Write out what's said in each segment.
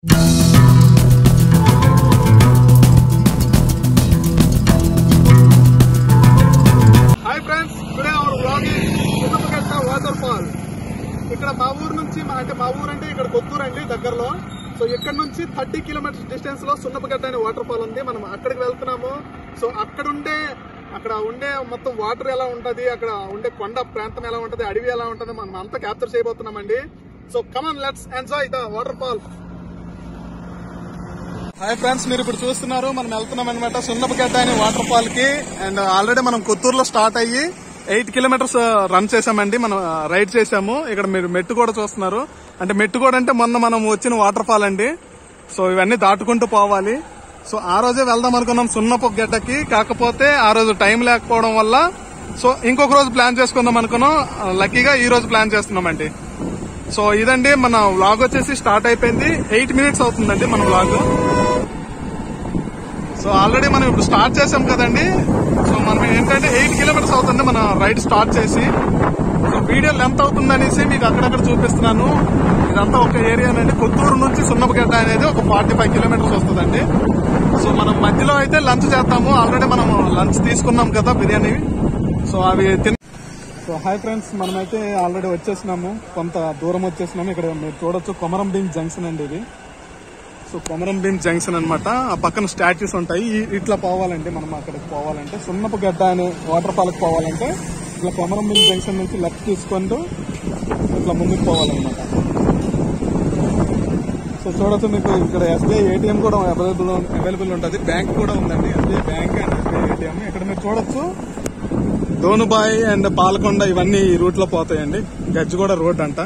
Hi friends today our vlogging Sunnapagatta waterfall ఇక్కడ మా ఊరు నుంచి మా అంటే మా ఊరు అంటే ఇక్కడ కొత్తూరు అండి దగ్గరలో సో ఇక్కడ నుంచి థర్టీ కిలోమీటర్స్ డిస్టెన్స్ లో సున్నపగట్ట అనే వాటర్ ఫాల్ ఉంది మనం అక్కడికి వెళ్తున్నాము సో అక్కడ ఉండే అక్కడ ఉండే మొత్తం వాటర్ ఎలా ఉంటది అక్కడ ఉండే కొండ ప్రాంతం ఎలా ఉంటది అడవి ఎలా ఉంటది మనం అంతా క్యాప్చర్ చేయబోతున్నామండి so come on let's enjoy the waterfall hi friends మీరు ఇప్పుడు చూస్తున్నారు మనం వెళ్తున్నాం అనమాట సున్నపగడ్డ అనే వాటర్ ఫాల్ కి అండ్ ఆల్రెడీ మనం కొత్తూరులో స్టార్ట్ అయ్యి ఎయిట్ కిలోమీటర్స్ రన్ చేసామండి మనం రైడ్ చేసాము ఇక్కడ మీరు మెట్టు కూడా చూస్తున్నారు అంటే మెట్టు కూడా అంటే మొన్న మనం వచ్చిన వాటర్ ఫాల్ అండి సో ఇవన్నీ దాటుకుంటూ పోవాలి సో ఆ రోజే వెళ్దాం అనుకున్నాం సున్నపు గడ్డకి కాకపోతే ఆ రోజు టైం లేకపోవడం వల్ల సో ఇంకొక రోజు ప్లాన్ చేసుకుందాం అనుకున్నాం లక్కీగా ఈ రోజు ప్లాన్ చేస్తున్నామండి సో ఇదండి మన వ్లాగ్ వచ్చేసి స్టార్ట్ అయిపోయింది ఎయిట్ మినిట్స్ అవుతుందండి మన వ్లాగ్ సో ఆల్రెడీ మనం ఇప్పుడు స్టార్ట్ చేసాం కదండి సో మనం ఏంటంటే ఎయిట్ కిలోమీటర్స్ అవుతుంది మన రైడ్ స్టార్ట్ చేసి సో వీడియో లెంత్ అవుతుంది అనేసి మీకు అక్కడక్కడ చూపిస్తున్నాను ఇదంతా ఒక ఏరియానండి కొత్తూరు నుంచి సున్నపగడ్డ అనేది ఒక ఫార్టీ ఫైవ్ కిలోమీటర్స్ వస్తుందండి సో మనం మధ్యలో అయితే లంచ్ చేస్తాము ఆల్రెడీ మనం లంచ్ తీసుకున్నాం కదా బిర్యానీ సో అవి తిన్ సో హాయ్ ఫ్రెండ్స్ మనమైతే ఆల్రెడీ వచ్చేసినాము కొంత దూరం వచ్చేసినాము ఇక్కడ మీరు చూడొచ్చు కొమరం భీం జంక్షన్ అండి ఇది సో కొమరం భీం జంక్షన్ అన్నమాట ఆ పక్కన స్టాచ్యూస్ ఉంటాయి ఈ- ఇట్లా పోవాలంటే మనం అక్కడికి పోవాలంటే సున్నపు గడ్డ అనే వాటర్ ఫాల్కి పోవాలంటే ఇట్లా కొమరం భీం జంక్షన్ నుంచి లెఫ్ట్ తీసుకుంటూ ఇట్లా ముందుకు పోవాలన్నమాట సో చూడొచ్చు మీకు ఇక్కడ ఎస్బీఐ ఏటీఎం కూడా అవైలబుల్ అవైలబుల్ ఉంటుంది బ్యాంక్ కూడా ఉందండి SBI bank and SBI ATM ఇక్కడ మీరు చూడొచ్చు దోనుబాయ్ అండ్ పాలకొండ ఇవన్నీ ఈ రూట్ లో పోతాయండి గజ్జిగూడ రోడ్ అంట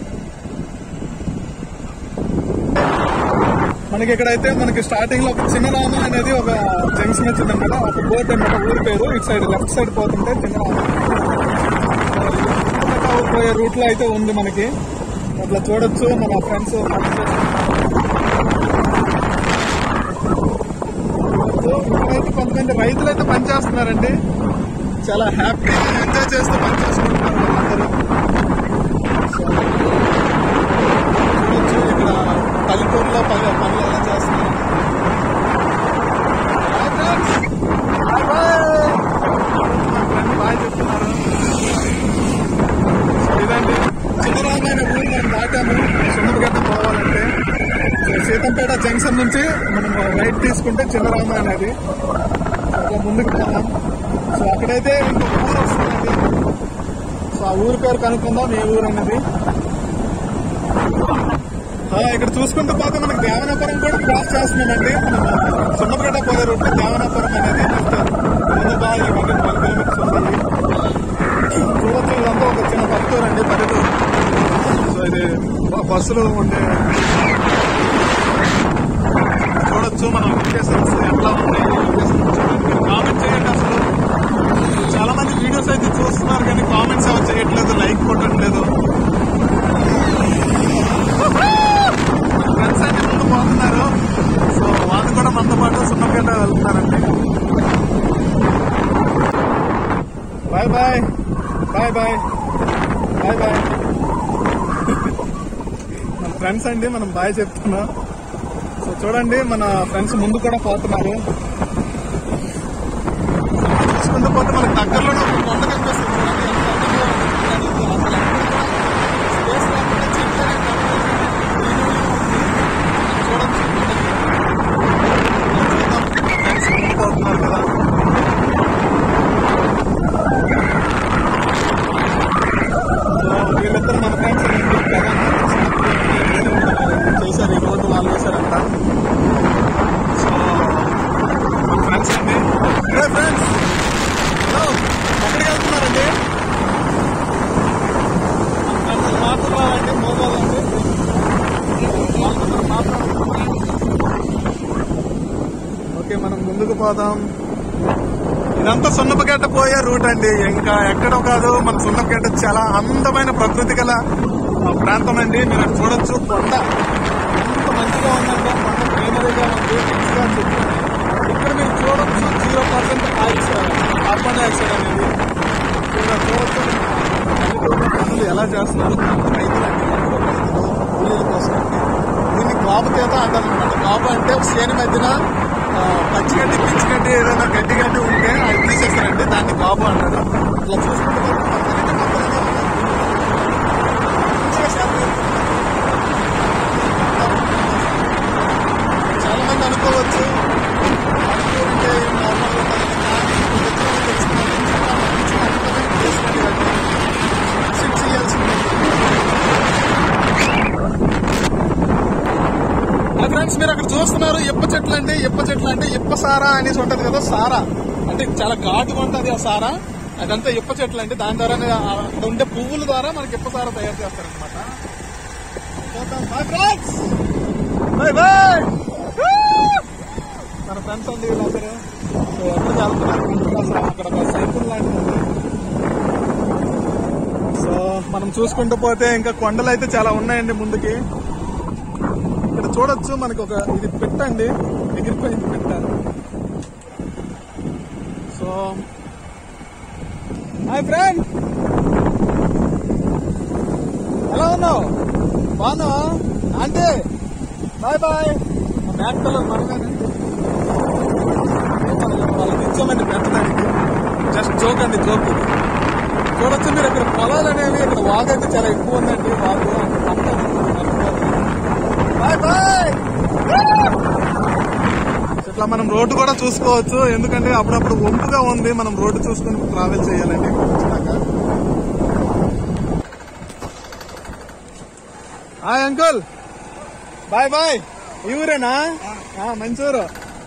మనకి ఇక్కడైతే మనకి స్టార్టింగ్ లో ఒక చిన్నరామ అనేది ఒక జంక్షన్ వచ్చింది అనమాట ఒక బోర్డు అనమాట ఊరి పేరు ఇటు సైడ్ లెఫ్ట్ సైడ్ పోతుంటే చిన్నరామ ఊరు పోయే రూట్ లో అయితే ఉంది మనకి అట్లా చూడొచ్చు మన ఫ్రెండ్స్ ఇక్కడైతే కొంతమంది రైతులు అయితే పనిచేస్తున్నారండి చాలా హ్యాపీగా ఎంజాయ్ చేస్తూ పనిచేసుకుంటున్నారు వాళ్ళందరూ సో, చూడొచ్చు ఇక్కడ పల్లెటూరులో పల్లె పనులు ఎలా చేస్తున్నారు Hi, friends. Hi, bye. మా friend bye చెప్తున్నారు. సో ఇదండి చిన్నరామైన ఊరు మనం దాటాము సున్నపగడ్డ పోవాలంటే సో సీతంపేట జంక్షన్ నుంచి మనం రైట్ తీసుకుంటే చిన్నరామ అనేది సో అట్లా ముందుకు పోదాం సో అక్కడైతే ఇంకొక ఊరు వస్తుందండి సో ఆ ఊరు పేరు కనుక్కుందాం ఏ ఊరు అన్నది ఆ, ఇక్కడ చూసుకుంటూ పోతే మనకి దేవనాపురం కూడా క్రాస్ చేస్తున్నామండి మనం సున్నపగడ్డ పోయే రూట్ దేవనాపురం అనేది నెక్స్ట్ ముందు బాగా ఇవన్నీ ట్వెల్వ్ కిలోమీటర్స్ ఉంది చూడొచ్చు ఇదంతా ఒక చిన్న పల్లెటూరు అండి పల్లెటూరు సో ఇది బ- బస్సులు ఉండే చూడొచ్చు మన లొకేషన్స్ ఎట్లా ఉన్నాయి కామెంట్ చేయండి అసలు చాలా మంది వీడియోస్ అయితే చూస్తున్నారు కానీ కామెంట్స్ ఎవరు చేయట్లేదు లైక్ కొట్టట్లేదు ఫ్రెండ్స్ అయితే ముందు పోతున్నారు సో వాళ్ళు కూడా మనతో పాటు సున్నపేట వెళ్తున్నారండి bye bye bye bye bye bye మన ఫ్రెండ్స్ అండి మనం బాయ్ చెప్తున్నాం సో చూడండి మన ఫ్రెండ్స్ ముందు కూడా పోతున్నారు చూసుకుంటూ పోతే మనకి దగ్గరలోనే ఒక కొండ కనిపిస్తుంది చూడండి ఎంత అందంగా ఉంది. అసలు ఎక్కడ కూడా space లేకుండా చెట్లనే కనిపిస్తుంది. చూడొచ్చు ఫ్రెండ్స్ ముందు పోతున్నారు కదా సో వీళ్ళిద్దరు మన ఫ్రెండ్స్ చేశారు ఈ రోడ్డు వాళ్ళు వేశారంట సో మన ఫ్రెండ్స్ అండి హే ఫ్రెండ్స్ హలో ఎక్కడికి వెళ్తున్నారండి మన ఫ్రెండ్స్ మాట్లాడాలండి మోగాలండి ఓకే మనం ముందుకు పోదాం ఇదంతా సున్నపగడ్డ పోయే రూట్ అండి ఇంకా ఎక్కడో కాదు మన సున్నపగడ్డ చాలా అందమైన ప్రకృతి గల ఆ, ప్రాంతం అండి మీరు అటు చూడొచ్చు కొండ ఎంత మంచిగా ఉందంటే కొండ గ్రీనరీగా ఉంది మంచిగా చెట్లు ఉన్నాయి. ఇక్కడ మీరు చూడొచ్చు జీరో పర్సెంట్ కార్బన్ డైఆక్సైడ్ అనేది ఇక్కడ చూడొచ్చు పల్లెటూరులో పనులు ఎలా చేస్తున్నారు రైతులు అంటే ఎంతో రైతులు కూలీల కోసం అండి దీన్ని క్రాప్ తీత అంటారు అనమాట గాబు అంటే చేను మధ్యన ఆ, పచ్చిగడ్డి పిచ్చిగడ్డి ఏదైనా గడ్డి గడ్డి ఉంటే అది తీసేస్తారండి దాన్ని గాబు అంటారు ఇట్లా చూసుకుంటే మాత్రం పచ్చగడ్డి మొత్తం అదే ఉంటుంది. మంచిగా శాతం చాలా మంది అనుకోవచ్చు అనుకుంటే నార్మల్గా ఉంటుందని కానీ ఇప్పుడు వచ్చిన వాళ్ళు తెలుసుకున్నారు. చాలా మంచి అద్భుతమైన ప్లేస్ అండి ఇది. సిక్స్ ఇయర్స్ ఫ్రెండ్స్ మీరు అక్కడ చూస్తున్నారు ఇప్ప చెట్లు అంటే ఇప్ప చెట్లు అంటే ఇప్ప సారా అనేసి ఉంటది కదా సారా అంటే చాలా ఘాటుగా ఉంటది ఆ సారా అదంతా ఇప్ప చెట్లు అంటే దాని ద్వారా అక్కడ ఉండే పువ్వుల ద్వారా మనకి ఇప్ప సారా తయారు చేస్తారనమాట బాయ్ బాయ్ మన ఫ్రెండ్స్ అండి వీళ్ళందరూ సో ఎక్కడికి వెళ్తున్నారు అక్కడ ఒక సైకిల్ లాంటిది ఉంది సో మనం చూసుకుంటూ పోతే ఇంకా కొండలు అయితే చాలా ఉన్నాయండి ముందుకి ఇక్కడ చూడొచ్చు మనకి ఒక ఇది పెట్టండి ఎగిరిపోయింది పెట్ట సో హాయ్ ఫ్రెండ్ ఎలా ఉన్నావు బాగున్నావా అంటే బాయ్ బాయ్ బ్యాక్ కలర్ మనమేనండి వాళ్ళకి ఇచ్చామండి పెట్టడానికి జస్ట్ జోక్ అండి జోక్ చూడొచ్చు మీరు ఇక్కడ పొలాలు అనేవి ఇక్కడ వాగు అయితే చాలా ఎక్కువ ఉందండి వాగు అంతా బాయ్ బాయ్ ఇట్లా మనం రోడ్డు కూడా చూసుకోవచ్చు ఎందుకంటే అప్పుడప్పుడు వంపుగా ఉంది మనం రోడ్డు చూసుకుని ట్రావెల్ చేయాలండి ఖచ్చితంగా హాయ్ అంకుల్ బాయ్ బాయ్ ఈ ఊరేనా ఆ, మంచి ఊరు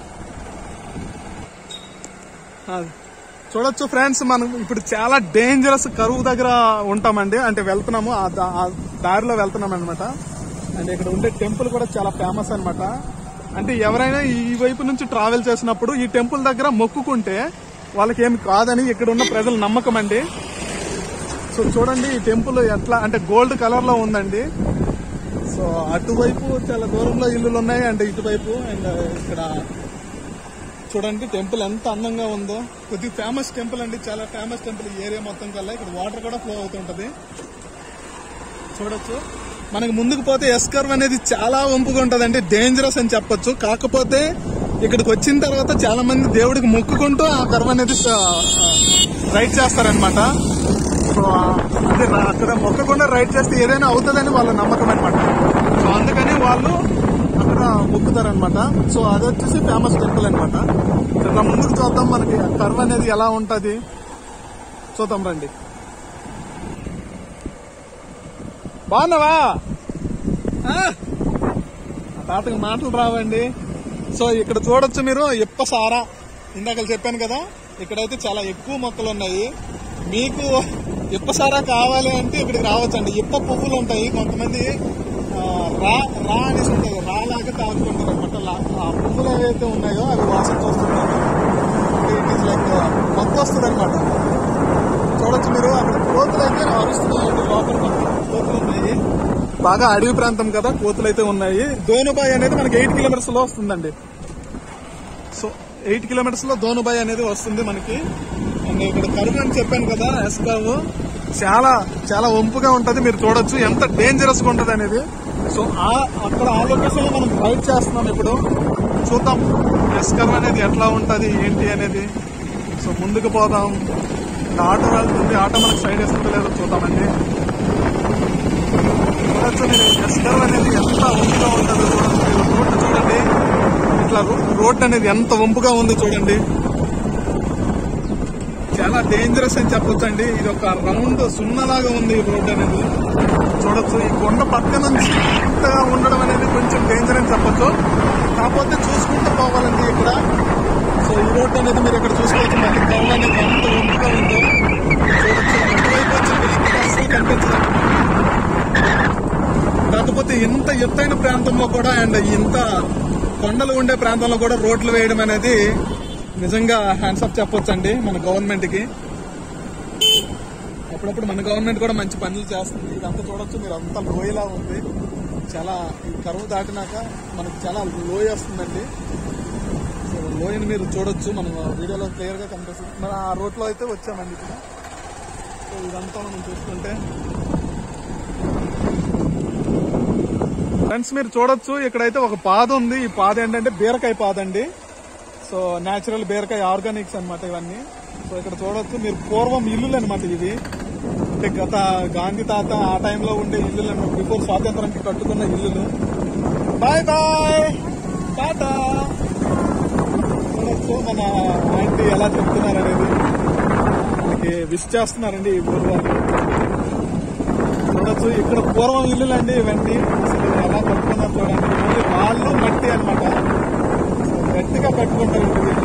ఆ, చూడొచ్చు ఫ్రెండ్స్ మనం ఇప్పుడు చాలా డేంజరస్ కరువు దగ్గర ఉంటామండి అంటే వెళ్తున్నాము ఆ దా- ఆ దారిలో వెళ్తున్నాం అనమాట అండ్ ఇక్కడ ఉండే టెంపుల్ కూడా చాలా ఫేమస్ అన్నమాట అంటే ఎవరైనా ఈ వైపు నుంచి ట్రావెల్ చేసినప్పుడు ఈ టెంపుల్ దగ్గర మొక్కుకుంటే వాళ్ళకి ఏమి కాదని ఇక్కడ ఉన్న ప్రజల నమ్మకం అండి సో చూడండి ఈ టెంపుల్ ఎట్లా అంటే గోల్డ్ కలర్ లో ఉందండి సో అటువైపు చాలా దూరంలో ఇల్లులు ఉన్నాయి అండ్ ఇటువైపు అండ్ ఇక్కడ చూడండి టెంపుల్ ఎంత అందంగా ఉందో కొద్దిగా ఫేమస్ టెంపుల్ అండి చాలా ఫేమస్ టెంపుల్ ఈ ఏరియా మొత్తం కల్లా ఇక్కడ వాటర్ కూడా ఫ్లో అవుతుంటది చూడొచ్చు మనకి ముందుకు పోతే ఎస్కర్వ్ అనేది చాలా వంపుగా ఉంటదండి డేంజరస్ అని చెప్పొచ్చు కాకపోతే ఇక్కడికి వచ్చిన తర్వాత చాలా మంది దేవుడికి మొక్కుకుంటూ ఆ కర్వ్ అనేది రైడ్ చేస్తారనమాట సో అంటే రా- అక్కడ మొక్కకుండా రైడ్ చేస్తే ఏదైనా అవుతుందని వాళ్ళ నమ్మకం అనమాట సో అందుకని వాళ్ళు అక్కడ మొక్కుతారనమాట సో అది వచ్చేసి ఫేమస్ టెంపుల్ అనమాట ఇట్లా ముందుకు చూద్దాం మనకి కర్వ్ అనేది ఎలా ఉంటది చూద్దాం రండి బాగున్నావా ఆ? ఆ తాతకి మాటలు రావండి సో ఇక్కడ చూడొచ్చు మీరు ఇప్ప సారా ఇందాక చెప్పాను కదా ఇక్కడైతే చాలా ఎక్కువ మొక్కలు ఉన్నాయి మీకు ఇప్ప సారా కావాలి అంటే ఇక్కడికి రావచ్చండి ఇప్ప పువ్వులు ఉంటాయి కొంతమంది ఆ, రా రా అనేసి ఉంటాయి రా లాగా తాగుతుంటారు అనమాట ఆ పువ్వులు ఏవైతే ఉన్నాయో అవి వాసన చూస్తుంటారు అంటే ఇట్ ఈస్ లైక్ మొక్క వస్తుంది అనమాట చూడొచ్చు మీరు అక్కడ కోతులు అయితే అరుస్తున్నాయండి లోపల పక్కన కోతులు ఉన్నాయి బాగా అడవి ప్రాంతం కదా కోతులు అయితే ఉన్నాయి దోనుబాయ్ అనేది మనకి ఎయిట్ కిలోమీటర్స్ లో వస్తుందండి సో ఎయిట్ కిలోమీటర్స్ లో దోనుబాయ్ అనేది వస్తుంది మనకి అండ్ ఇక్కడ కరువు అని చెప్పాను కదా ఎస్కావ్ చాలా చాలా వంపుగా ఉంటది మీరు చూడొచ్చు ఎంత డేంజరస్ గా ఉంటది అనేది సో ఆ అక్కడ ఆ లొకేషన్ లో మనం రైడ్ చేస్తున్నాం ఇప్పుడు చూద్దాం ఎస్కర్వ్ అనేది ఎట్లా ఉంటది ఏంటి అనేది సో ముందుకు పోదాం ఇంకా ఆటో వెళ్తుంది ఆటో మనకు సైడ్ వేస్తుందో లేదో చూద్దామండి చూడొచ్చు మీరు ఎస్కర్వ్ అనేది ఎంత వంపుగా ఉంటుందో చూడొచ్చు మీరు రోడ్డు చూడండి ఇట్లా రో- రోడ్డు అనేది ఎంత వంపుగా ఉంది చూడండి చాలా డేంజరస్ అని చెప్పొచ్చు అండి ఇది ఒక రౌండ్ సున్నలాగా ఉంది ఈ రోడ్డు అనేది చూడొచ్చు ఈ కొండ పక్క నుంచి ఇంతగా ఉండడం అనేది కొంచెం డేంజర్ అని చెప్పొచ్చు కాకపోతే చూసుకుంటూ పోవాలండి ఇక్కడ సో ఈ రోడ్డు అనేది మీరు ఇక్కడ చూసుకోవచ్చు మళ్ళీ కళ్ళు అనేది ఎంత వంపుగా ఉందో చూడొచ్చు అటువైపు వచ్చి వెహికల్ అస్సలు కనిపించదు కాకపోతే ఇంత ఎత్తైన ప్రాంతంలో కూడా అండ్ ఇంత కొండలు ఉండే ప్రాంతంలో కూడా రోడ్లు వేయడం అనేది నిజంగా హ్యాండ్స్ అప్ చెప్పొచ్చండి మన గవర్నమెంట్ కి అప్పుడప్పుడు మన గవర్నమెంట్ కూడా మంచి పనులు చేస్తుంది ఇదంతా చూడొచ్చు మీరు అంతా లోయలా ఉంది చాలా ఈ కరువు దాటినాక మనకి చాలా లోయ వస్తుందండి సో లోయని మీరు చూడొచ్చు మనం వీడియోలో క్లియర్ గా కనిపిస్తుంది మన ఆ రోడ్ లో అయితే వచ్చామండి ఇక్కడ సో ఇదంతా మనం చూసుకుంటే ఫ్రెండ్స్ మీరు చూడొచ్చు ఇక్కడైతే ఒక పాద ఉంది ఈ పాద ఏంటంటే బీరకాయ పాద అండి సో నేచురల్ బీరకాయ ఆర్గానిక్స్ అన్నమాట ఇవన్నీ సో ఇక్కడ చూడొచ్చు మీరు పూర్వం ఇల్లులు అనమాట ఇవి అంటే గత గాంధీ తాత ఆ టైంలో ఉండే ఇల్లులు అనమాట బిఫోర్ స్వాతంత్రానికి కట్టుకున్న ఇల్లులు బాయ్ బాయ్ టాటా చూడొచ్చు మన ఆంటీ ఎలా చెప్తున్నారు అనేది మనకి విష్ చేస్తున్నారండి ఈ ఊరు వాళ్ళు చూడొచ్చు ఇక్కడ పూర్వం ఇల్లులు అండి ఇవన్నీ అసలు ఎలా కట్టుకున్నారు చూడండి ఓన్లీ రాళ్ళు మట్టి అనమాట గట్టిగా కట్టుకుంటారు వీళ్ళు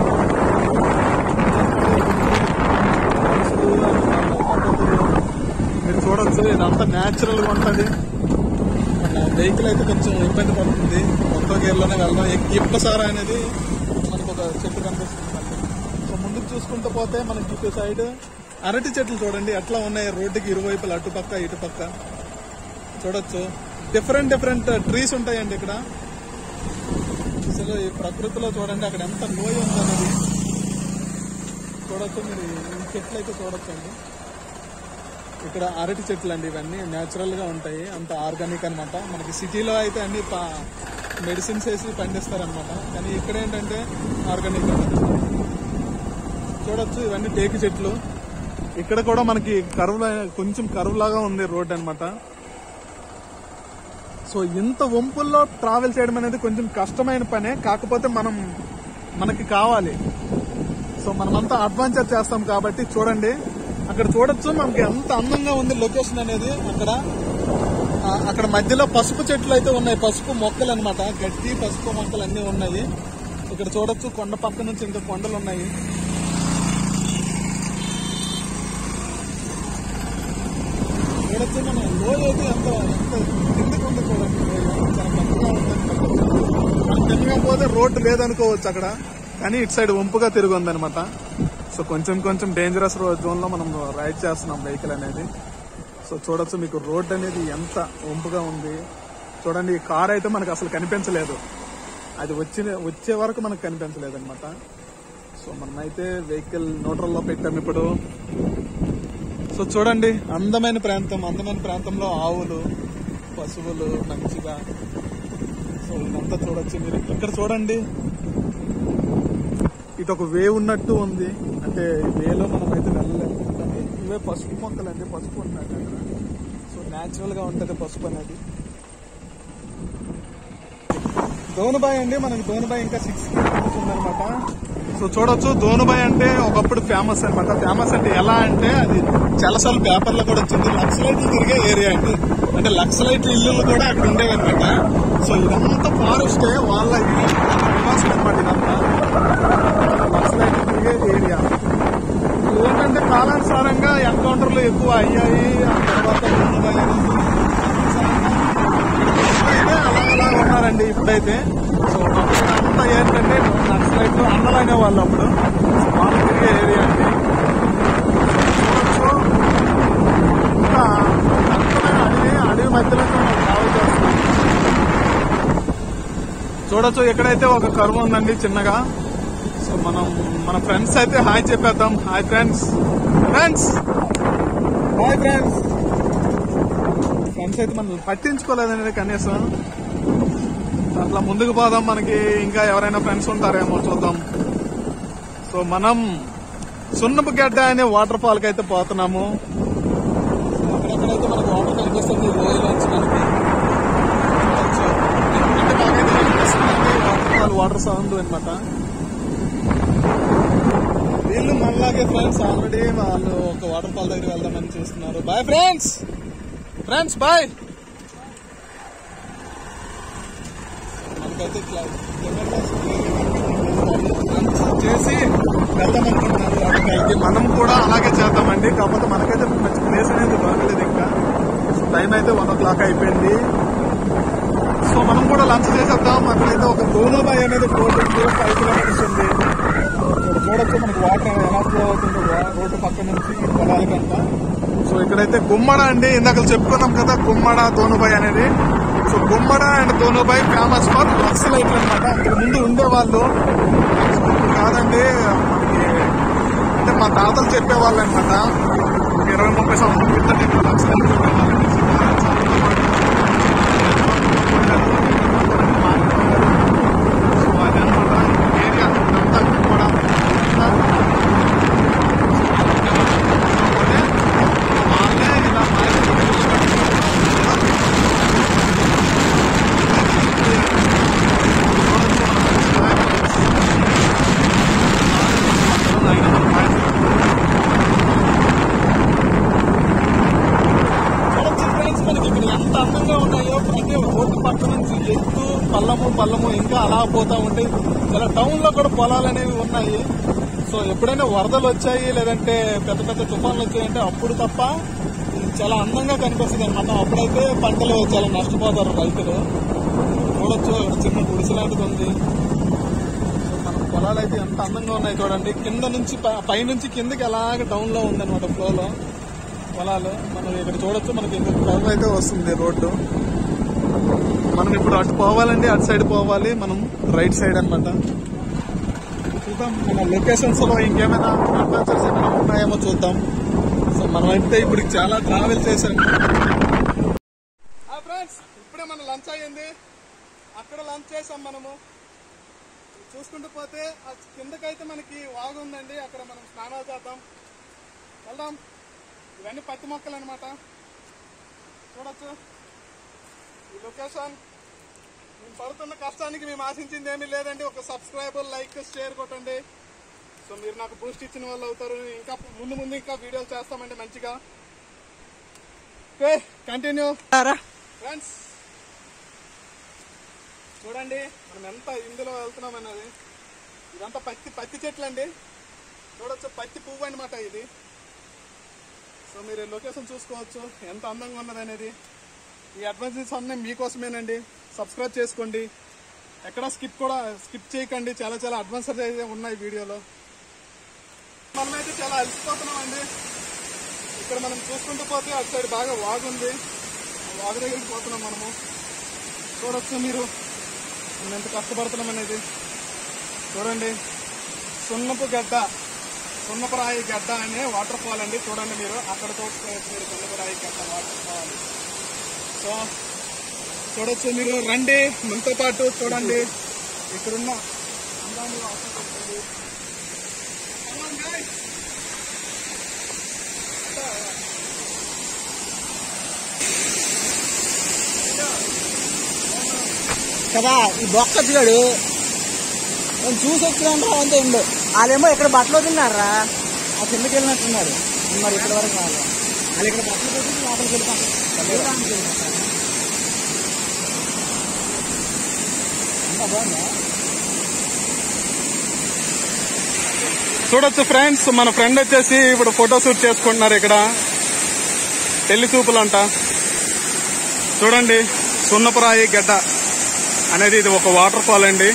మీరు చూడొచ్చు ఇదంతా న్యాచురల్ గా ఉంటది వెహికల్ అయితే కొంచెం ఇబ్బంది పడుతుంది మొత్తం గేర్లోనే వెళ్దాం ఇప్పసార అనేది మనకు ఒక చెట్టు కనిపిస్తుంది మనకి. సో ముందుకు చూసుకుంటూ పోతే మనకి ఇటు సైడ్ అరటి చెట్లు చూడండి ఎట్లా ఉన్నాయి రోడ్డుకి ఇరువైపులు అటుపక్క ఇటుపక్క చూడొచ్చు డిఫరెంట్ డిఫరెంట్ ట్రీస్ ఉంటాయండి ఇక్కడ అసలు ఈ ప్రకృతిలో చూడండి అక్కడ ఎంత లోయ ఉందన్నది చూడొచ్చు మీరు ఈ చెట్లు అయితే చూడొచ్చు అండి ఇక్కడ అరటి చెట్లు అండి ఇవన్నీ న్యాచురల్ గా ఉంటాయి అంత ఆర్గానిక్ అన్నమాట మనకి సిటీలో అయితే అన్ని మెడిసిన్స్ వేసి పండిస్తారనమాట కానీ ఇక్కడ ఏంటంటే ఆర్గానిక్ చూడొచ్చు ఇవన్నీ టేకు చెట్లు ఇక్కడ కూడా మనకి కరువు కొంచెం కరువు లాగా ఉంది రోడ్ అన్నమాట సో ఇంత వంపుల్లో ట్రావెల్ చేయడం అనేది కొంచెం కష్టమైన పనే కాకపోతే మనం మనకి కావాలి సో మనమంతా అడ్వెంచర్ చేస్తాం కాబట్టి చూడండి అక్కడ చూడొచ్చు మనకి ఎంత అందంగా ఉంది లొకేషన్ అనేది అక్కడ ఆ, అక్కడ మధ్యలో పసుపు చెట్లు అయితే ఉన్నాయి పసుపు మొక్కలు అన్నమాట గట్టి పసుపు మొక్కలు అన్ని ఉన్నాయి ఇక్కడ చూడొచ్చు కొండ పక్క నుంచి ఇంకా కొండలు ఉన్నాయి చూడొచ్చు మన లోయ అయితే ఎంత ఎంత కిందకు ఉంది చూడండి లోయ చాలా పెద్దగా ఉంది తిన్నగా పోతే రోడ్డు లేదనుకోవచ్చు అక్కడ కానీ ఇటు సైడ్ వంపుగా తిరిగి ఉందన్నమాట సో కొంచెం కొంచెం డేంజరస్ జోన్ లో మనం రైడ్ చేస్తున్నాం వెహికల్ అనేది సో చూడొచ్చు మీకు రోడ్ అనేది ఎంత వంపుగా ఉంది చూడండి ఈ కార్ అయితే మనకు అసలు కనిపించలేదు అది వచ్చిన వచ్చే వరకు మనకు కనిపించలేదు అనమాట సో మనమైతే వెహికల్ న్యూట్రల్లో పెట్టాం ఇప్పుడు సో చూడండి అందమైన ప్రాంతం అందమైన ప్రాంతంలో ఆవులు పశువులు మంచిగా సో ఇదంతా చూడొచ్చు మీరు ఇక్కడ చూడండి ఇటు ఒక వే ఉన్నట్టు ఉంది అంటే ఈ వేలో మనం అయితే వెళ్ళలేము కానీ ఇవే పసుపు మొక్కలు అండి పసుపు ఉన్నాయి అక్కడ సో న్యాచురల్ గా ఉంటది పసుపు అనేది దోనుబాయ్ అండి మనకి దోనుబాయ్ ఇంకా సిక్స్ కిలోమీటర్స్ ఉందన్నమాట సో చూడొచ్చు దోనుబాయ్ అంటే ఒకప్పుడు ఫేమస్ అన్నమాట ఫేమస్ అంటే ఎలా అంటే అది చాలాసార్లు పేపర్లో కూడా వచ్చింది లక్షలైట్లు తిరిగే ఏరియా అండి అంటే లక్షలైట్ల ఇల్లులు కూడా అక్కడ ఉండేవి అనమాట సో ఇదంతా ఫారెస్టే వాళ్ళ ఇల్లు వాళ్ళ నివాసం అనమాట ఇదంతా లక్షలైట్లు తిరిగే ఏరియా ఏంటంటే కాలానుసారంగా ఎన్కౌంటర్లు ఎక్కువ అయ్యాయి ఆ తర్వాత దోనుబాయ్ అనేది అయితే అలా అలా ఉన్నారండి ఇప్పుడైతే సో అప్పుడు అంతా ఏంటంటే నక్సలైట్లు అన్నలైన వాళ్ళు అప్పుడు సో వాళ్ళు తిరిగే ఏరియా అండి సో ఇంకా అద్భుతమైన అడవి అడవి మధ్యలో మనం ట్రావెల్ చేస్తున్నాం చూడొచ్చు ఎక్కడైతే ఒక కరువు ఉందండి చిన్నగా సో మనం మన ఫ్రెండ్స్ అయితే హాయ్ చెప్పేద్దాం hi friends friends hi friends friends అయితే మనం పట్టించుకోలేదండి కనీసం అట్లా ముందుకు పోదాం మనకి ఇంకా ఎవరైనా ఫ్రెండ్స్ ఉంటారేమో చూద్దాం సో మనం సున్నపు గడ్డ అనే వాటర్ ఫాల్ కి అయితే పోతున్నాము అక్కడక్కడైతే మనకు వాటర్ కనిపిస్తుంది లోయలోంచి మనకి చూడొచ్చు. అంటే మాకైతే కనిపిస్తుందండి వాటర్ ఫాల్ వాటర్ సౌండ్ అనమాట వీళ్ళు మనలాగే ఫ్రెండ్స్ ఆల్రెడీ వాళ్ళు ఒక వాటర్ ఫాల్ దగ్గర వెళ్దామని చూస్తున్నారు బాయ్ ఫ్రెండ్స్ ఫ్రెండ్స్ బాయ్ మనకైతే ఇట్లా జబర్దస్త్ చేసి వెళ్దామనుకుంటున్నారు వాటికి మనం కూడా అలాగే చేద్దామండి కాకపోతే మనకైతే మంచి ప్లేస్ అనేది దొరకలేదు ఇంకా టైం అయితే వన్ ఓ క్లాక్ అయిపోయింది సో మనం కూడా లంచ్ చేసేద్దాం అక్కడైతే ఒక దోనోబాయ్ అనేది రోడ్డు ఫైవ్ కిలోమీటర్స్ ఉంది ఇక్కడ చూడొచ్చు మనకి వాటర్ ఎలా ఫ్లో అవుతుందో వా- రోడ్డు పక్క నుంచి ఈ పొలాలకంతా సో ఇక్కడైతే గుమ్మడ అండి ఇందాక చెప్పుకున్నాం కదా గుమ్మడ దోనుబాయ్ అనేది so Gummada and Donubai famous for నక్సలైట్లు అనమాట అంతకు ముందు ఉండేవాళ్ళు సో ఇప్పుడు కాదండి మనకి అంటే మా తాతలు చెప్పేవాళ్ళు అనమాట ఇరవై ముప్పై సంవత్సరాల క్రితం నేను నక్సలైట్లు ఉండేవాళ్ళని. సో చాలా పొలము పల్లము ఇంకా అలా పోతా ఉంటాయి చాలా టౌన్ లో కూడా పొలాలు అనేవి ఉన్నాయి సో ఎప్పుడైనా వరదలు వచ్చాయి లేదంటే పెద్ద పెద్ద తుఫాన్లు వచ్చాయంటే అప్పుడు తప్ప ఇది చాలా అందంగా కనిపిస్తుంది అనమాట అప్పుడైతే పంటలు చాలా నష్టపోతారు రైతులు చూడొచ్చు అక్కడ చిన్న గుడిసె లాంటిది ఉంది సో మన పొలాలు అయితే ఎంత అందంగా ఉన్నాయి చూడండి కింద నుంచి ప- పైనుంచి కిందకి అలాగ డౌన్ లో ఉందన్నమాట ఫ్లోలో పొలాలు మనం ఇక్కడ చూడొచ్చు మనకి ఇంకొక కవర్ అయితే వస్తుంది రోడ్డు మనం ఇప్పుడు అటు పోవాలండి అటు సైడ్ పోవాలి మనం రైట్ సైడ్ అన్నమాట చూద్దాం మన లొకేషన్స్ లో ఇంకేమైనా అడ్వెంచర్స్ ఏమైనా ఉన్నాయేమో చూద్దాం సో మనం అయితే ఇప్పుడు చాలా ట్రావెల్ చేసాం ఫ్రెండ్స్ ఇప్పుడే మన లంచ్ అయ్యింది అక్కడ లంచ్ చేసాం మనము చూసుకుంటూ పోతే ఆ కిందకైతే మనకి వాగు ఉందండి అక్కడ మనం స్నానాలు చేద్దాం వెళ్దాం ఇవన్నీ పత్తి మొక్కలు అనమాట చూడొచ్చు ఈ లొకేషన్ మేము పడుతున్న కష్టానికి మేము ఆశించింది ఏమీ లేదండి ఒక సబ్స్క్రైబర్ లైక్ షేర్ కొట్టండి సో మీరు నాకు బూస్ట్ ఇచ్చిన వాళ్ళు అవుతారు ఇంకా ముందు ముందు ఇంకా వీడియోలు చేస్తామండి మంచిగా ఓకే కంటిన్యూ ఫ్రెండ్స్ చూడండి మనం ఎంత ఇందులో వెళ్తున్నాం అన్నది ఇదంతా పత్తి పత్తి చెట్లు అండి చూడొచ్చు పత్తి పువ్వు అనమాట ఇది సో మీరు లొకేషన్ చూసుకోవచ్చు ఎంత అందంగా ఉన్నది అనేది ఈ అడ్వాన్సెస్ అన్నీ మీకోసమేనండి సబ్స్క్రైబ్ చేసుకోండి ఎక్కడ స్కిప్ కూడా స్కిప్ చేయకండి చాలా చాలా అడ్వాన్సెస్ అయితే ఉన్నాయి వీడియోలో మనమైతే చాలా అలసిపోతున్నాం అండి ఇక్కడ మనం చూసుకుంటూ పోతే అటు సైడ్ బాగా వాగుంది ఆ వాగు దగ్గరికి పోతున్నాం మనము చూడొచ్చు మీరు మనం ఎంత కష్టపడుతున్నాం అనేది చూడండి సున్నపు గడ్డ సున్నపరాయి గడ్డ అనే వాటర్ ఫాల్ అండి చూడండి మీరు అక్కడ చూసుకోవచ్చు మీరు సున్నపరాయి గడ్డ వాటర్ ఫాల్ సో చూడొచ్చు మీరు రండి మనతో పాటు చూడండి ఇక్కడున్న అందాన్ని ఆస్వాదించండి Come on, guys. కదా ఈ బొక్కచ్చిగాడు నేను చూసి వచ్చినాను అంతే ఉండు వాళ్ళేమో ఇక్కడ బట్టలు వదిలినారా ఆ కిందకి వెళ్ళినట్టున్నారు మరి ఇక్కడ వరకు రాదు వాళ్ళు ఇక్కడ బట్టలు వదిలి లోపలికి వెళ్ళిపోతారు వెళ్ళడానికి వెళ్ళిపోతారు. అంతా బాగుందా చూడొచ్చు ఫ్రెండ్స్ మన ఫ్రెండ్ వచ్చేసి ఇప్పుడు ఫోటో షూట్ చేసుకుంటున్నారు ఇక్కడ పెళ్లి చూపులు అంట చూడండి సున్నపురాయి గడ్డ అనేది ఇది ఒక వాటర్ ఫాల్ అండి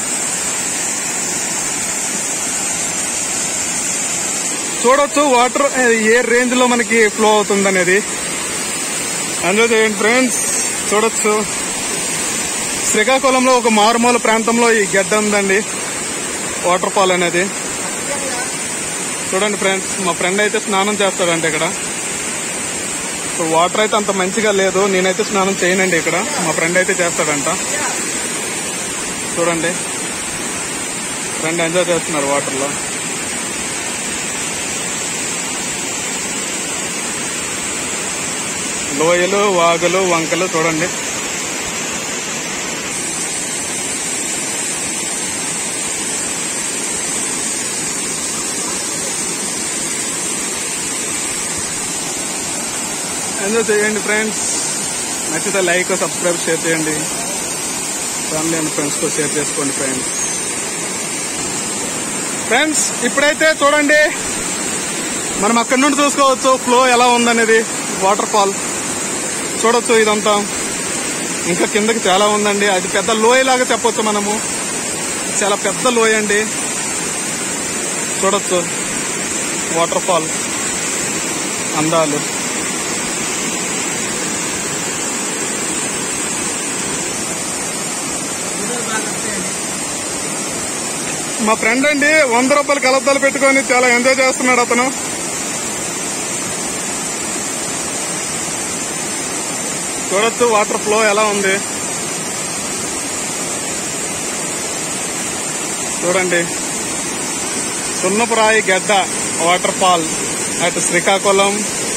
చూడొచ్చు వాటర్ ఏ రేంజ్ లో మనకి ఫ్లో అవుతుంది అనేది అందులో చేయండి ఫ్రెండ్స్ చూడొచ్చు శ్రీకాకుళంలో ఒక మారుమూల ప్రాంతంలో ఈ గడ్డ ఉందండి వాటర్ ఫాల్ అనేది చూడండి ఫ్రెండ్స్ మా ఫ్రెండ్ అయితే స్నానం చేస్తాడండి ఇక్కడ సో వాటర్ అయితే అంత మంచిగా లేదు నేనైతే స్నానం చేయనండి ఇక్కడ మా ఫ్రెండ్ అయితే చేస్తాడంట చూడండి ఫ్రెండ్ ఎంజాయ్ చేస్తున్నారు వాటర్లో లోయలు వాగులు వంకలు చూడండి ఎంజాయ్ చేయండి ఫ్రెండ్స్ నచ్చితే లైక్ సబ్స్క్రైబ్ షేర్ చేయండి ఫ్యామిలీ అండ్ ఫ్రెండ్స్తో షేర్ చేసుకోండి ఫ్రెండ్స్ ఫ్రెండ్స్ ఇప్పుడైతే చూడండి మనం అక్కడి నుండి చూసుకోవచ్చు ఫ్లో ఎలా ఉందనేది వాటర్ ఫాల్ చూడొచ్చు ఇదంతా ఇంకా కిందకి చాలా ఉందండి అది పెద్ద లోయ లాగా చెప్పొచ్చు మనము చాలా పెద్ద లోయ అండి చూడొచ్చు వాటర్ ఫాల్ అందాలు వీడియోలు బాగా వస్తాయండి మా ఫ్రెండ్ అండి వంద రూపాయలు కలద్దాలు పెట్టుకొని చాలా ఎంజాయ్ చేస్తున్నాడు అతను చూడొచ్చు వాటర్ ఫ్లో ఎలా ఉంది చూడండి సున్నపురాయి గడ్డ వాటర్ ఫాల్ అటు శ్రీకాకుళం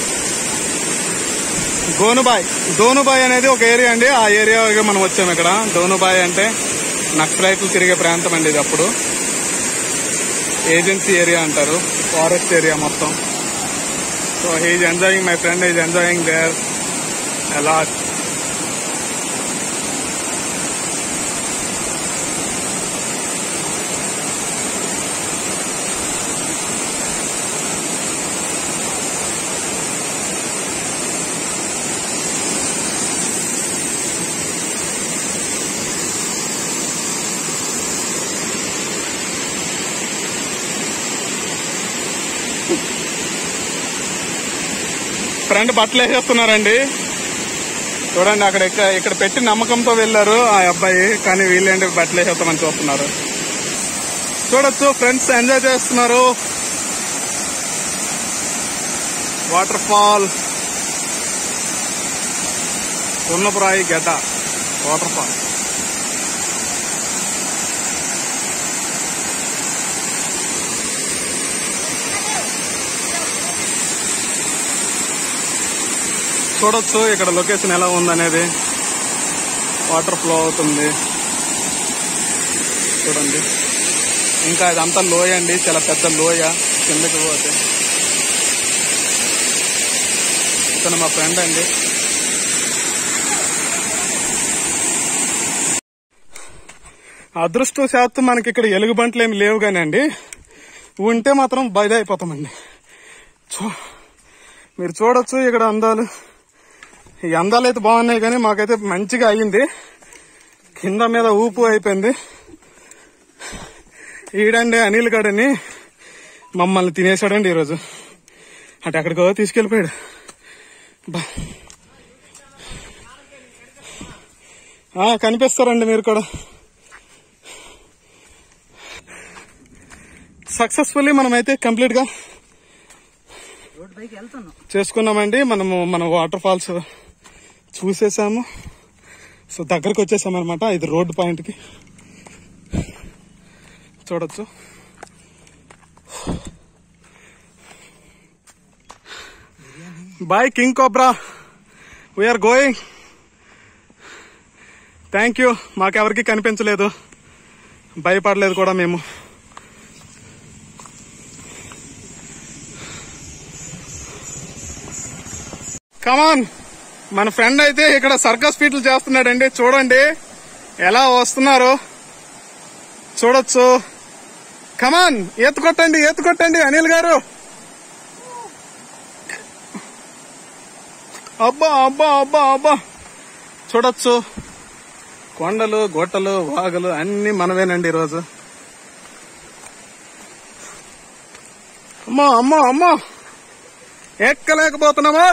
గోనుబాయ్ దోనుబాయ్ అనేది ఒక ఏరియా అండి ఆ ఏరియాకి మనం వచ్చాము ఇక్కడ దోనుబాయ్ అంటే నక్సలైట్లు తిరిగే ప్రాంతం అండి ఇది అప్పుడు ఏజెన్సీ ఏరియా అంటారు ఫారెస్ట్ ఏరియా మొత్తం so he's enjoying my friend is enjoying there a lot friend బట్టలు వేసేస్తున్నారండి చూడండి అక్కడ ఇక్కడ ఇక్కడ పెట్టి నమ్మకంతో వెళ్ళారు ఆ అబ్బాయి కానీ వీళ్ళేంటి బట్టలు వేసేస్తామని చూస్తున్నారు చూడొచ్చు ఫ్రెండ్స్ ఎంజాయ్ చేస్తున్నారు వాటర్ ఫాల్ ఉన్నపురాయి గడ్డ వాటర్ ఫాల్ చూడొచ్చు ఇక్కడ లొకేషన్ ఎలా ఉందనేది వాటర్ ఫ్లో అవుతుంది చూడండి ఇంకా ఇదంతా లోయ అండి చాలా పెద్ద లోయ కిందకి పోతే ఇతను మా ఫ్రెండ్ అండి అదృష్టవశాత్తు మనకి ఇక్కడ ఎలుగుబంట్లు ఏమి లేవు కానీ అండి ఉంటే మాత్రం బయట అయిపోతామండి చూ మీరు చూడొచ్చు ఇక్కడ అందాలు ఈ అందాలు అయితే బాగున్నాయి కానీ మాకైతే మంచిగా అయ్యింది కింద మీద ఊపు అయిపోయింది ఈడండి అనిల్ గడని మమ్మల్ని తినేశాడండి ఈరోజు అటు ఎక్కడికో తీసుకెళ్ళిపోయాడు బా ఆ, కనిపిస్తారండి మీరు కూడా సక్సెస్ఫుల్లీ మనమైతే కంప్లీట్ గా రోడ్డు పైకి వెళ్తున్నాం చేసుకున్నామండి మనము మన వాటర్ ఫాల్స్ చూసేసాము సో దగ్గరకు వచ్చేసాం అనమాట ఇది రోడ్ పాయింట్ కి చూడొచ్చు bye king cobra we are going thank you మాకెవరికి కనిపించలేదు భయపడలేదు కూడా మేము కమాన్ మన ఫ్రెండ్ అయితే ఇక్కడ సర్కస్ ఫీట్లు చేస్తున్నాడండి చూడండి ఎలా వస్తున్నారు చూడొచ్చు కమాన్ ఈత కొట్టండి ఈత కొట్టండి అనిల్ గారు అబ్బా అబ్బా అబ్బా అబ్బా చూడొచ్చు కొండలు గొట్టలు వాగులు అన్ని మనవేనండి ఈరోజు అమ్మో అమ్మో అమ్మో ఎక్కలేకపోతున్నామా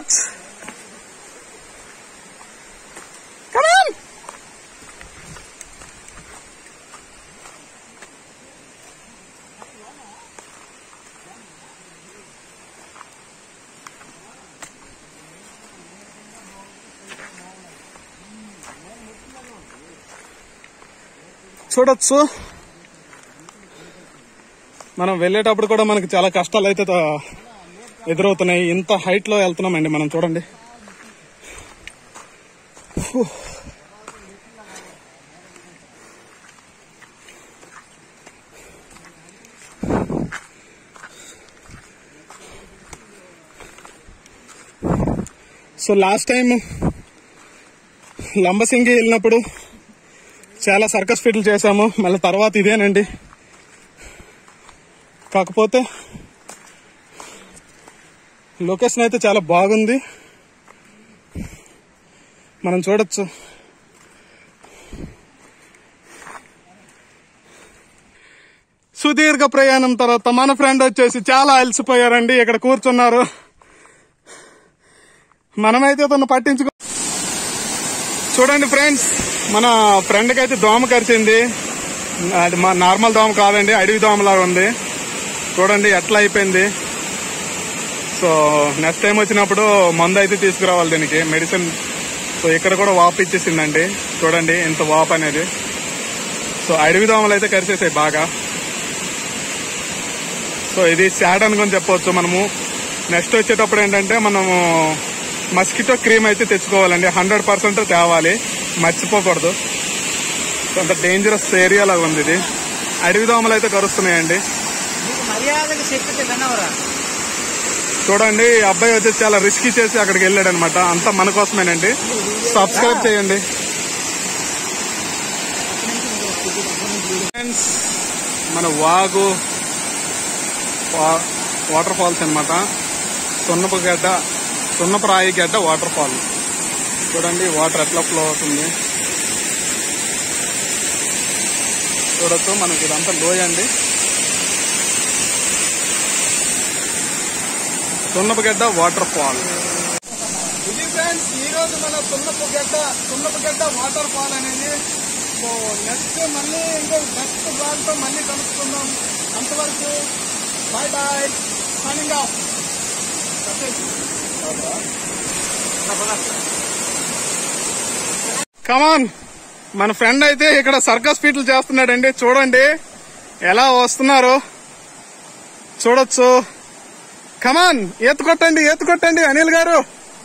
Come on! చూడొచ్చు మనం వెళ్ళేటప్పుడు కూడా మనకి చాలా కష్టాలు అయితే త- ఎదురవుతున్నాయి ఇంత హైట్ లో వెళ్తున్నామండి మనం చూడండి సో లాస్ట్ టైం లంబసింగి వెళ్ళినప్పుడు చాలా సర్కస్ ఫీట్లు చేశాము మళ్ళీ తర్వాత ఇదేనండి కాకపోతే లొకేషన్ అయితే చాలా బాగుంది మనం చూడొచ్చు సుదీర్ఘ ప్రయాణం తర్వాత మన ఫ్రెండ్ వచ్చేసి చాలా అలసిపోయారండి ఇక్కడ కూర్చున్నారు మనమైతే తను పట్టించుకో చూడండి ఫ్రెండ్స్ మన ఫ్రెండ్కి అయితే దోమ కరిచింది అది మా నార్మల్ దోమ కాదండి అడవి దోమలాగా ఉంది చూడండి ఎట్లా అయిపోయింది సో నెక్స్ట్ టైం వచ్చినప్పుడు మందు అయితే తీసుకురావాలి దీనికి మెడిసిన్ సో ఇక్కడ కూడా వాపు ఇచ్చేసిందండి చూడండి ఇంత వాపు అనేది సో అడవి దోమలు అయితే కరిచేసాయి బాగా సో ఇది సాడ్ అనుకొని చెప్పవచ్చు మనము నెక్స్ట్ వచ్చేటప్పుడు ఏంటంటే మనము మస్కిటో క్రీమ్ అయితే తెచ్చుకోవాలండి హండ్రెడ్ పర్సెంట్ తేవాలి మర్చిపోకూడదు కొంత డేంజరస్ ఏరియా లాగా ఉంది ఇది అడవి దోమలు అయితే కరుస్తున్నాయండి నీకు మర్యాదగా చెప్పితే వినవరా చూడండి ఈ అబ్బాయి వచ్చి చాలా రిస్క్ చేసి అక్కడికి వెళ్ళాడు అనమాట అంతా మన కోసమేనండి సబ్స్క్రైబ్ చేయండి ఫ్రెండ్స్ మన వాగు వా- వాటర్ ఫాల్స్ అనమాట సున్నపు గడ్డ సున్నపు రాయి గడ్డ వాటర్ ఫాల్ చూడండి వాటర్ ఎట్లా ఫ్లో అవుతుంది చూడొచ్చు మనకి ఇదంతా లోయ అండి సున్నపు గడ్డ వాటర్ ఫాల్ ఇది ఫ్రెండ్స్ ఈ రోజు మన సున్నపు గడ్డ సున్నపు గడ్డ వాటర్ ఫాల్ అనేది సో నెక్స్ట్ మళ్ళీ ఇంకో నెక్స్ట్ బ్లాగ్ తో మళ్ళీ కలుసుకుందాం అంతవరకు bye bye signing off come on మన ఫ్రెండ్ అయితే ఇక్కడ సర్కస్ ఫీట్లు చేస్తున్నాడండి చూడండి ఎలా వస్తున్నారు చూడొచ్చు కమాన్ ఈత కొట్టండి ఈత కొట్టండి అనిల్ గారు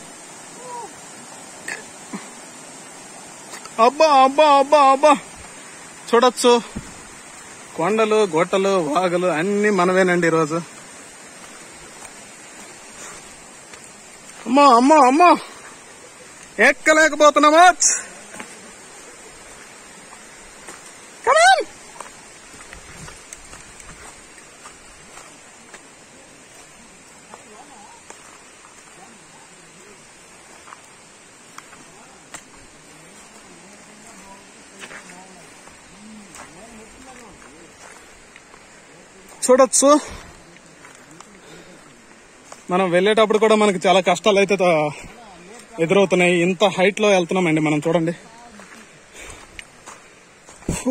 అబ్బా అబ్బా అబ్బా అబ్బా చూడొచ్చు కొండలు గొట్టలు వాగులు అన్ని మనవేనండి ఈరోజు అమ్మో అమ్మో అమ్మో ఎక్కలేకపోతున్నామా కమాన్ చూడొచ్చు మనం వెళ్ళేటప్పుడు కూడా మనకి చాలా కష్టాలు అయితే త- ఎదురవుతున్నాయి ఇంత హైట్ లో వెళ్తున్నామండి మనం చూడండి ఫు.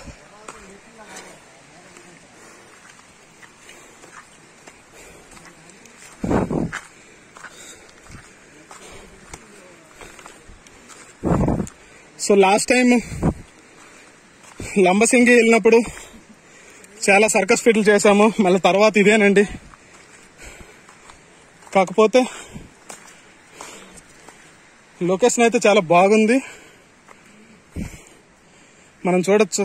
సో లాస్ట్ టైం లంబసింగి వెళ్ళినప్పుడు చాలా సర్కస్ ఫీట్లు చేశాము మళ్ళీ తర్వాత ఇదేనండి కాకపోతే లొకేషన్ అయితే చాలా బాగుంది మనం చూడొచ్చు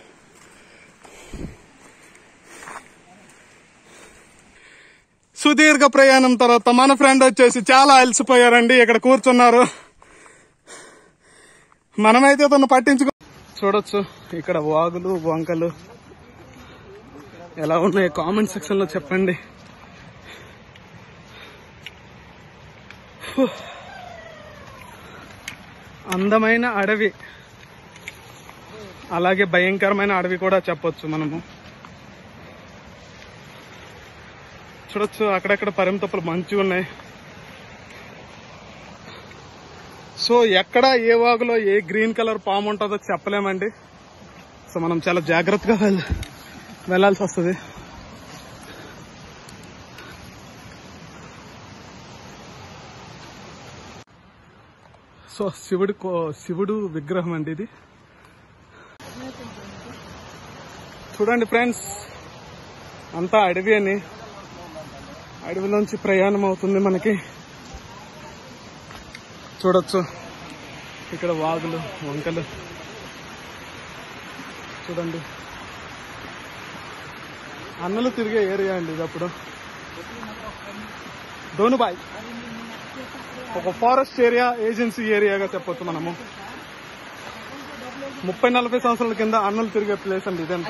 సుదీర్ఘ ప్రయాణం తర్వాత మన ఫ్రెండ్ వచ్చేసి చాలా అలసిపోయారండి ఇక్కడ కూర్చున్నారు మనమైతే తను పట్టించుకో చూడొచ్చు ఇక్కడ వాగులు వంకలు ఎలా ఉన్నాయి కామెంట్ సెక్షన్ లో చెప్పండి హు. అందమైన అడవి అలాగే భయంకరమైన అడవి కూడా చెప్పొచ్చు మనము చూడొచ్చు అక్కడక్కడ పరిమితప్పులు మంచి ఉన్నాయి సో ఎక్కడ ఏ వాగులో ఏ గ్రీన్ కలర్ పాము ఉంటుందో చెప్పలేమండి సో మనం చాలా జాగ్రత్తగా వెళ్ళ వెళ్ళాల్సి వస్తుంది సో శివుడి కో- శివుడు విగ్రహం అండి ఇది చూడండి ఫ్రెండ్స్ అంతా అడవి అని అడవిలోంచి ప్రయాణం అవుతుంది మనకి చూడొచ్చు ఇక్కడ వాగులు వంకలు చూడండి అన్నలు తిరిగే ఏరియా అండి ఇది అప్పుడు ధోనుబాయ్ ఒక ఫారెస్ట్ ఏరియా ఏజెన్సీ ఏరియాగా చెప్పొచ్చు మనము ముప్పై నలభై సంవత్సరాల కింద అన్నలు తిరిగే ప్లేస్ అండి ఇదంతా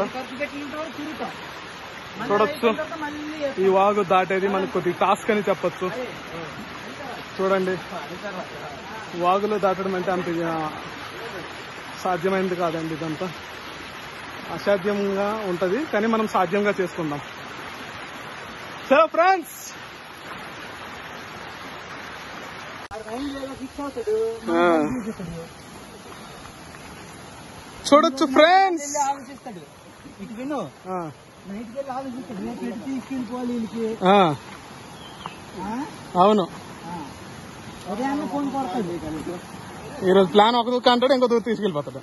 చూడొచ్చు ఈ వాగు దాటేది మనకు కొద్ది టాస్క్ అని చెప్పొచ్చు చూడండి వాగులో దాటడం అంటే అంత ఇక సాధ్యమైనది కాదండి ఇదంతా అసాధ్యంగా ఉంటది కానీ మనం సాధ్యంగా చేసుకుందాం సో ఫ్రెండ్స్ చూడొచ్చు ఫ్రెండ్స్ ఆలోచిస్తాడు ఇటు విను నైట్కి వెళ్ళి ఆలోచిస్తాడు రేపు ఎటు తీసుకెళ్ళిపోవాలి వీళ్ళకి ఆ? అవును ఆ. ఉదయాన్నే ఫోన్ కొడతాడు ఈరోజు ప్లాన్ ఒక దూకు అంటాడు ఇంకో దూకు తీసుకెళ్ళిపోతాడు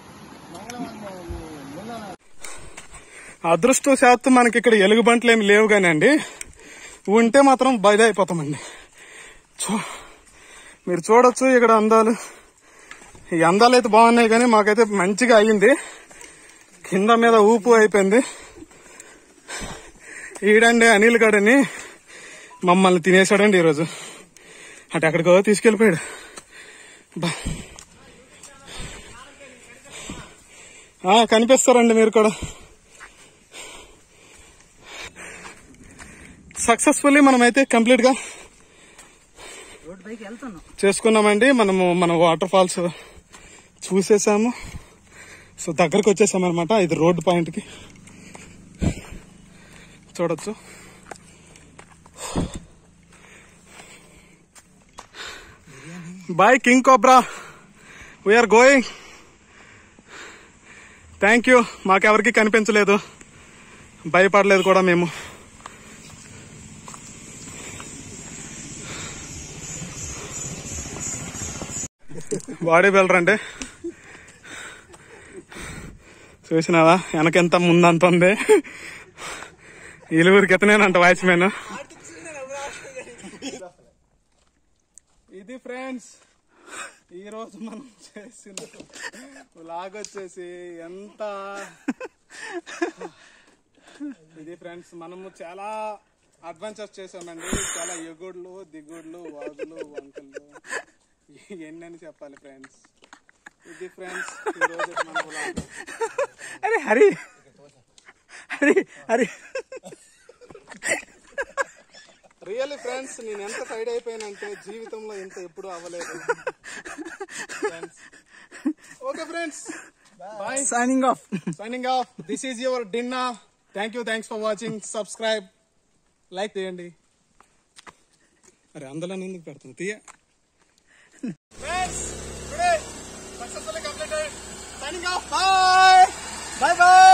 అదృష్టవశాత్తు మనకి ఇక్కడ ఎలుగుబంట్లు ఏమి లేవు కానీ అండి ఉంటే మాత్రం బయట అయిపోతామండి చూ మీరు చూడొచ్చు ఇక్కడ అందాలు ఈ అందాలు అయితే బాగున్నాయి కానీ మాకైతే మంచిగా అయ్యింది కింద మీద ఊపు అయిపోయింది ఈడండి అనిల్ గడని మమ్మల్ని తినేశాడండి ఈరోజు అటు ఎక్కడికో తీసుకెళ్ళిపోయాడు బా ఆ, కనిపిస్తారండి మీరు కూడా సక్సెస్ఫుల్లీ మనమైతే కంప్లీట్ గా రోడ్డు పైకి వెళ్తున్నాం చేసుకున్నామండి మనము మన వాటర్ ఫాల్స్ చూసేసాము సో దగ్గరకు వచ్చేసాం అనమాట ఇది రోడ్ పాయింట్ కి చూడొచ్చు bye king cobra we are going thank you మాకెవరికి కనిపించలేదు భయపడలేదు కూడా మేము బాడీ బిల్డర్ అంటే చూసినావా వెనకెంత ముందంత ఉంది ఇలుగురికి ఎత్తనేనంట వాచ్మెన్ ఇది ఫ్రెండ్స్ ఈ రోజు మనం చేసిన లాగ్ వచ్చేసి ఎంత ఇది ఫ్రెండ్స్ మనము చాలా అడ్వెంచర్స్ చేసామండి చాలా ఎగుడులు దిగుడులు వాగులు వంకలు ఎన్నని చెప్పాలి ఫ్రెండ్స్ ఇది ఫ్రెండ్స్ ఈ రోజు మన vlog. అరే హరి హరి హరి రియల్లీ ఫ్రెండ్స్ నేను ఎంత టైడ్ అయిపోయానంటే జీవితంలో ఇంత ఎప్పుడు అవ్వలేదు okay friends bye signing off signing off this is your డిన్నా thank you thanks for watching subscribe like చేయండి అరే అందులో ఎందుకు పెడుతుంది తీయ signing off bye bye bye